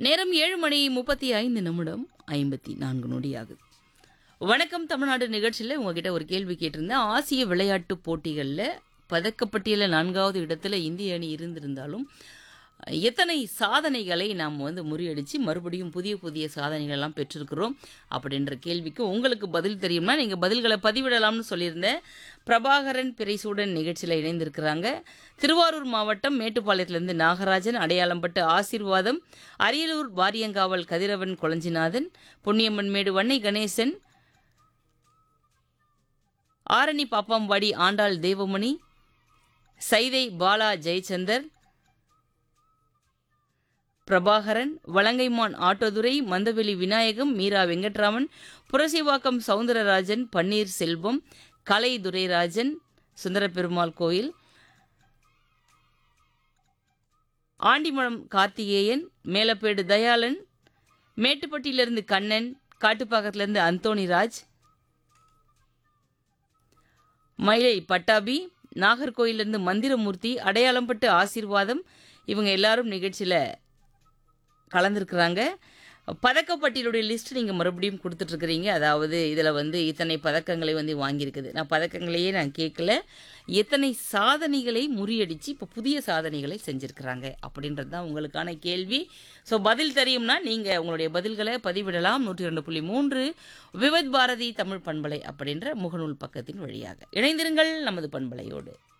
நேரம் ஏழு மணி முப்பத்தி ஐந்து நிமிடம் ஐம்பத்தி நான்கு நொடியாகுது வணக்கம் தமிழ்நாடு நிகழ்ச்சியில் உங்ககிட்ட ஒரு கேள்வி கேட்டிருந்தேன் ஆசிய விளையாட்டுப் போட்டிகளில் பதக்கப்பட்டியலில் நான்காவது இடத்துல இந்திய அணி இருந்திருந்தாலும் எத்தனை சாதனைகளை நாம் வந்து முறியடித்து மறுபடியும் புதிய புதிய சாதனைகள் எல்லாம் பெற்றிருக்கிறோம் அப்படின்ற கேள்விக்கு உங்களுக்கு பதில் தெரியும்னா நீங்கள் பதில்களை பதிவிடலாம்னு சொல்லியிருந்தேன் பிரபாகரன் பிரைசூடன் நிகழ்ச்சியில் இணைந்திருக்கிறாங்க திருவாரூர் மாவட்டம் மேட்டுப்பாளையத்திலிருந்து நாகராஜன் அடையாளம்பட்டு ஆசீர்வாதம் அரியலூர் வாரியங்காவல் கதிரவன் கொளஞ்சிநாதன் பொன்னியம்மன்மேடு வன்னை கணேசன் ஆரணி பாப்பாம்பாடி ஆண்டாள் தேவமணி சைதை பாலா ஜெயச்சந்தர் பிரபாகரன் வலங்கைமான் ஆட்டோதுரை மந்தவெளி விநாயகம் மீரா வெங்கட்ராமன் புரசிவாக்கம் சவுந்தரராஜன் பன்னீர் செல்வம் கலை துரைராஜன் சுந்தரபெருமாள் கோயில் ஆண்டிமடம் கார்த்திகேயன் மேலப்பேடு தயாளன் மேட்டுப்பட்டியிலிருந்து கண்ணன் காட்டுப்பாக்கத்திலிருந்து அந்தோணிராஜ் மயிலை பட்டாபி நாகர்கோயிலிருந்து மந்திரமூர்த்தி அடையாளம்பட்டு ஆசீர்வாதம் இவங்க எல்லாரும் நிகழ்ச்சியில் கலந்துருக்குறாங்க பதக்கப்பட்டியலுடைய லிஸ்ட் நீங்கள் மறுபடியும் கொடுத்துட்ருக்குறீங்க அதாவது இதில் வந்து இத்தனை பதக்கங்களை வந்து வாங்கியிருக்குது நான் பதக்கங்களையே நான் கேட்கல எத்தனை சாதனைகளை முறியடித்து இப்போ புதிய சாதனைகளை செஞ்சுருக்கிறாங்க அப்படின்றது தான் உங்களுக்கான கேள்வி ஸோ பதில் தெரியும்னா நீங்கள் உங்களுடைய பதில்களை பதிவிடலாம் நூற்றி ரெண்டு புள்ளி மூன்று விவத் பாரதி தமிழ் பண்பலை அப்படின்ற முகநூல் பக்கத்தின் வழியாக இணைந்திருங்கள் நமது பண்பலையோடு